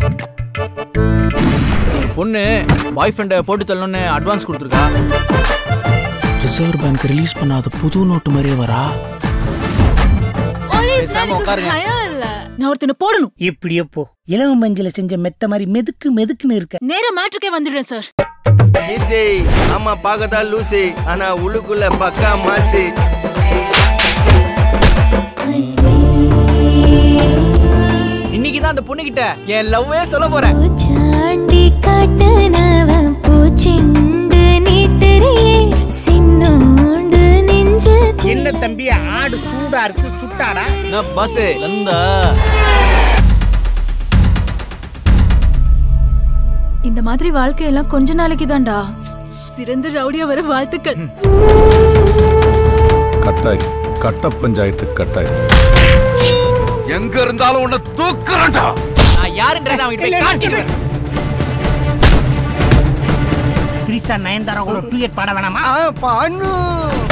பொண்ணு பாய் ஃப்ரெண்டை போட்டு தள்ளணும்னு அட்வான்ஸ் கொடுத்துருக்கா ரிசர்வ் பேங்க் ரிலீஸ் பண்ணாத புது நோட்டு மாதிரியே வரா பேசாம உட்காருங்க நான் ஒருத்தனை போடணும் எப்படியோ போ இளவ மஞ்சள செஞ்ச மெத்த மாதிரி மெதுக்கு மெதுக்குன்னு இருக்க நேரா மேட்ருக்கே வந்துடுறேன் சார் கீர்த்தி ஆமா பார்க்கதான் லூசி ஆனா உள்ளுக்குள்ள பக்கா மாசி இன்னைக்கு தான் அந்த பொண்ணுகிட்ட என் லவ்வே சொல்ல போறேன் பூச்சாண்டி காட்டுனவன் பூச்சிண்டு நீட்டுறியே சின்னோண்டு நெஞ்சு என்ன தம்பி ஆடு சூடா இருக்கு சுட்டாடா என்ன பஸ் வந்த இந்த மாதிரி வாழ்க்கையெல்லாம் கொஞ்ச நாளைக்கு தான்டா சிறந்த ரவுடியா வர வாழ்த்துக்கள் கட்டாய் கட்ட பஞ்சாயத்து கட்டாய் எங்க இருந்தாலும் உன்னை தூக்குறேன்டா நான் யாருன்றதை அவங்கிட்ட போய் காட்டிடுவேன் திரிசா நயன்தாரா கூட டூயட் பாட வேணாமா ஆ, பண்ணு